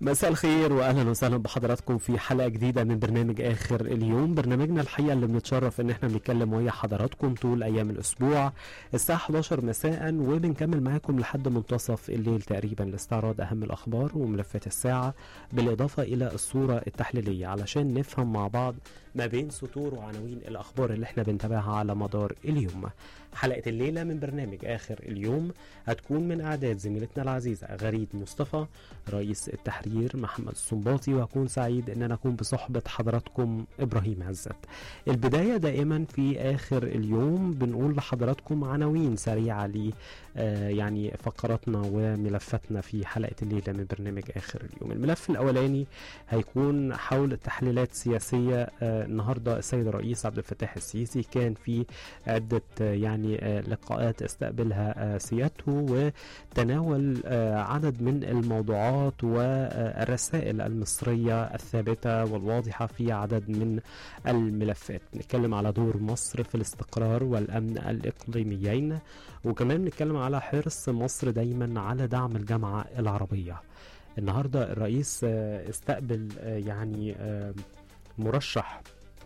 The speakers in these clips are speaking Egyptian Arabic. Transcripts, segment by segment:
مساء الخير واهلا وسهلا بحضراتكم في حلقه جديده من برنامج اخر اليوم برنامجنا الحقيقه اللي بنتشرف ان احنا بنتكلم ويا حضراتكم طول ايام الاسبوع الساعه 11 مساء وبنكمل معاكم لحد منتصف الليل تقريبا لاستعراض اهم الاخبار وملفات الساعه بالاضافه الى الصوره التحليليه علشان نفهم مع بعض ما بين سطور وعناوين الاخبار اللي احنا بنتابعها على مدار اليوم حلقه الليله من برنامج اخر اليوم هتكون من اعداد زميلتنا العزيزه غريب مصطفى رئيس التحرير محمد الصنباطي وهكون سعيد ان انا اكون بصحبه حضراتكم ابراهيم عزت البدايه دائما في اخر اليوم بنقول لحضراتكم عناوين سريعه ل آه يعني فقراتنا وملفاتنا في حلقه الليله من برنامج اخر اليوم الملف الاولاني هيكون حول تحليلات سياسيه آه النهارده السيد الرئيس عبد الفتاح السيسي كان في عده آه يعني آه لقاءات استقبلها آه سيادته وتناول آه عدد من الموضوعات والرسائل المصريه الثابته والواضحه في عدد من الملفات نتكلم على دور مصر في الاستقرار والامن الاقليميين وكمان نتكلم على حرص مصر دايما على دعم الجامعه العربيه النهارده الرئيس آه استقبل آه يعني آه مرشح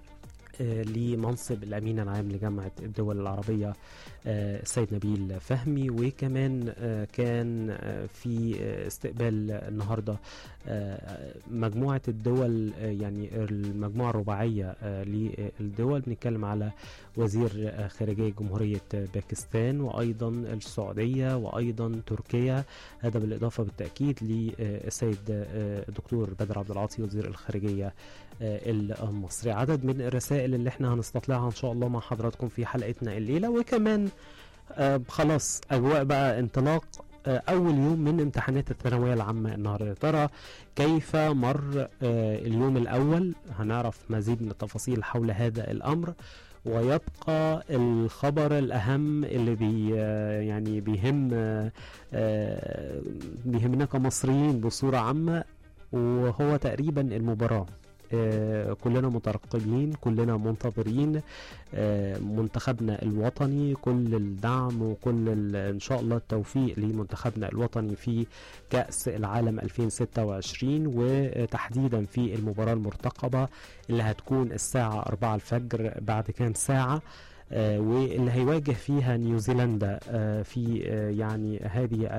لمنصب الامين العام لجامعه الدول العربيه السيد نبيل فهمي وكمان كان في استقبال النهارده مجموعه الدول يعني المجموعه الرباعيه للدول بنتكلم على وزير خارجيه جمهوريه باكستان وايضا السعوديه وايضا تركيا هذا بالاضافه بالتاكيد للسيد الدكتور بدر عبد العاطي وزير الخارجيه المصري عدد من الرسائل اللي احنا هنستطلعها ان شاء الله مع حضراتكم في حلقتنا الليله وكمان آه خلاص اجواء بقى انطلاق آه اول يوم من امتحانات الثانويه العامه النهارده ترى كيف مر آه اليوم الاول هنعرف مزيد من التفاصيل حول هذا الامر ويبقى الخبر الاهم اللي بي يعني بيهم بيهمنا كمصريين بصوره عامه وهو تقريبا المباراه آه كلنا مترقبين كلنا منتظرين آه منتخبنا الوطني كل الدعم وكل ان شاء الله التوفيق لمنتخبنا الوطني في كأس العالم 2026 وتحديدا في المباراة المرتقبة اللي هتكون الساعة 4 الفجر بعد كام ساعة آه واللي هيواجه فيها نيوزيلندا في يعني هذه